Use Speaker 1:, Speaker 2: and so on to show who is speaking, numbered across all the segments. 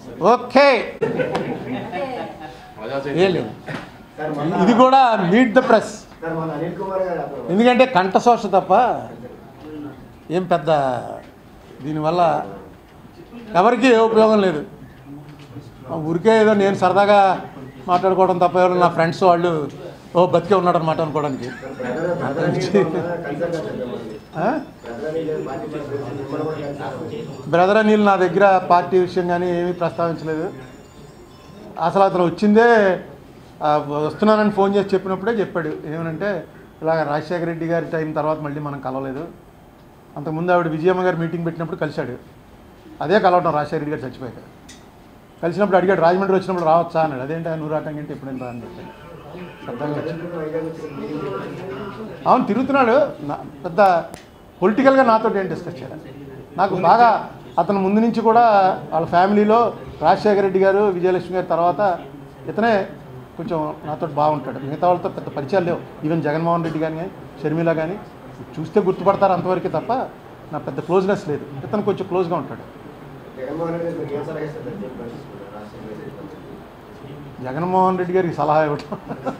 Speaker 1: Okay ఏం లేదు ఇది కూడా మీట్ ద ప్రెస్
Speaker 2: సార్ మన అనిల్ కుమార్ గారు అప్పుడు
Speaker 1: ఎందుకంటే కంఠశోష తప్ప ఏం పెద్ద దీనివల్ల ఎవరికీ ఏ ఉపయోగం లేదు ఆ ఊరికే ఏదో నేను సరదాగా మాట్లాడుకోవడం తప్ప ఎవరు నా ఫ్రెండ్స్ వాళ్ళు ఓ బతికే ఉన్నాడు అనమాట అనుకోవడానికి
Speaker 2: బ్రదర్ బ్రదర్ కన్సల్ట్ సార్
Speaker 1: ఆ?
Speaker 2: బ్రదర్ పార్టీ ప్రెసిడెంట్ మిమ్మల్ని కూడా కలిసారు
Speaker 1: బ్రదర్ అనిల్ నా దగ్గర పార్టీ విషయం కానీ ఏమీ ప్రస్తావించలేదు అసలు అతను వచ్చిందే ఆ, వస్తున్నానని ఫోన్ చేసి చెప్పినప్పుడే చెప్పాడు ఏమనంటే ఇలాగ రాజశేఖర రెడ్డి గారి టైం తర్వాత మళ్ళీ మనం కలవలేదు అంతకుముందు ఆవిడ విజయమ్మ గారు మీటింగ్ పెట్టినప్పుడు కలిశాడు అదే కలవటం రాజశేఖర రెడ్డి గారు చచ్చిపోయాక కలిసినప్పుడు అడిగాడు రాజమండ్రి వచ్చినప్పుడు రావచ్చా అన్నాడు అదేంటి నువ్వు రావటం ఏంటి ఎప్పుడైనా రా అని చెప్పాడు సరదాగా వచ్చాడు.
Speaker 2: వైజాగ్ వచ్చి మీటింగ్ పెట్టారు.
Speaker 1: అవును తిరుగుతున్నాడు నా- పెద్ద పొలిటికల్గా నాతో ఏం డిస్కస్ చేయాలి నాకు బాగా అతను ముందు నుంచి కూడా వాళ్ళ ఫ్యామిలీలో రాజశేఖర రెడ్డి గారు విజయలక్ష్మి గారి తర్వాత ఇతనే కొంచెం నాతో బాగుంటాడు మిగతా వాళ్ళతో పెద్ద పరిచయాలు లేవు ఈవెన్ జగన్మోహన్ రెడ్డి కానీ షర్మిల కానీ చూస్తే గుర్తుపడతారు అంతవరకే తప్ప నా పెద్ద క్లోజ్నెస్ లేదు ఇతను కొంచెం క్లోజ్గా ఉంటాడు
Speaker 2: జగన్మోహన్ రెడ్డి గారు మీకు ఏం సలహా ఇస్తారు సార్ చెప్పి పరిస్థితుల్లో రాజశేఖర రెడ్డి గారు.
Speaker 1: జగన్మోహన్ రెడ్డి గారికి సలహా ఇవ్వటం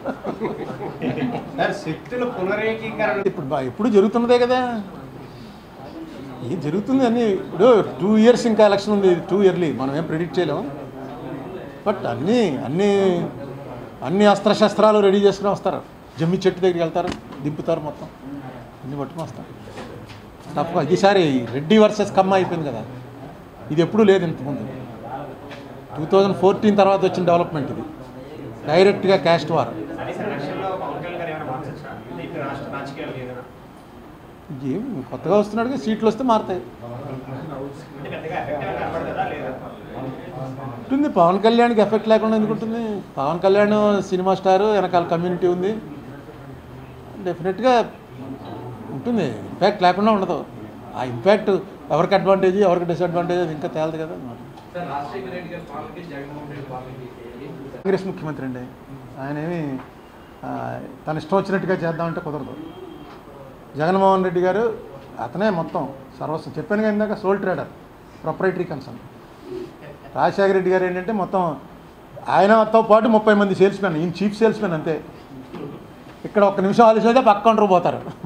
Speaker 3: సార్ శక్తుల పునరేకీకరణ
Speaker 1: ఇప్పుడు బా- ఎప్పుడు జరుగుతున్నదే కదా ఇది జరుగుతుంది అన్ని ఇప్పుడు టూ ఇయర్స్ ఇంకా ఎలక్షన్ ఉంది టూ ఇయర్లీ మనం ఏం ప్రిడిక్ట్ చేయలేం బట్ అన్నీ అన్నీ అన్ని అస్త్రశస్త్రాలు రెడీ చేసుకుని వస్తారు జమ్మి చెట్టు దగ్గరికి వెళ్తారు దింపుతారు మొత్తం అన్ని పట్టుకుని వస్తారు తప్ప ఈసారి రెడ్డి వర్సెస్ కమ్మ అయిపోయింది కదా ఇది ఎప్పుడూ లేదు ఇంతకుముందు టూ థౌజండ్ ఫోర్టీన్ తర్వాత వచ్చిన డెవలప్మెంట్ ఇది డైరెక్ట్గా క్యాస్ట్ వార్
Speaker 3: కనీసం రష్యాలో పవన్ కళ్యాణ్ గారు ఏమైనా మార్చొచ్చా ఇటు రాష్ట్ర రాజకీయాలు ఏదైనా
Speaker 1: ఏం కొత్తగా వస్తున్నాడుగా సీట్లు వస్తే మారుతాయి
Speaker 3: అంటే పెద్దగా ఎఫెక్ట్ ఏమైనా కనపడదా లేదా
Speaker 1: ఉంటుంది పవన్ కళ్యాణ్కి ఎఫెక్ట్ లేకుండా ఎందుకు ఉంటుంది పవన్ కళ్యాణ్ సినిమా స్టార్ వెనకాల కమ్యూనిటీ ఉంది డెఫినెట్గా ఉంటుంది ఇంపాక్ట్ లేకుండా ఉండదు ఆ ఇంపాక్ట్ ఎవరికి అడ్వాంటేజ్ ఎవరికి డిసడ్వాంటేజ్ అది ఇంకా తేలదు కదా
Speaker 4: సార్ రాజశేఖర రెడ్డి గారి పాలనకి జగన్మోహన్ రెడ్డి పాలనకి ఏం
Speaker 1: కాంగ్రెస్ ముఖ్యమంత్రి అండి ఆయన ఏమి ఆ, తన ఇష్టం వచ్చినట్టుగా చేద్దామంటే కుదరదు జగన్మోహన్ రెడ్డి గారు అతనే మొత్తం సర్వస్వం చెప్పాను కదా ఇందాక sole trader proprietary concern Rajasekhara Reddy గారు ఏంటంటే మొత్తం ఆయనతో పాటు ముప్పై మంది సేల్స్ మెన్ ఈయన చీఫ్ సేల్స్ మెన్ అంతే ఇక్కడ ఒక్క నిమిషం ఆలస్యం అయితే పక్క కౌంటర్ పోతారు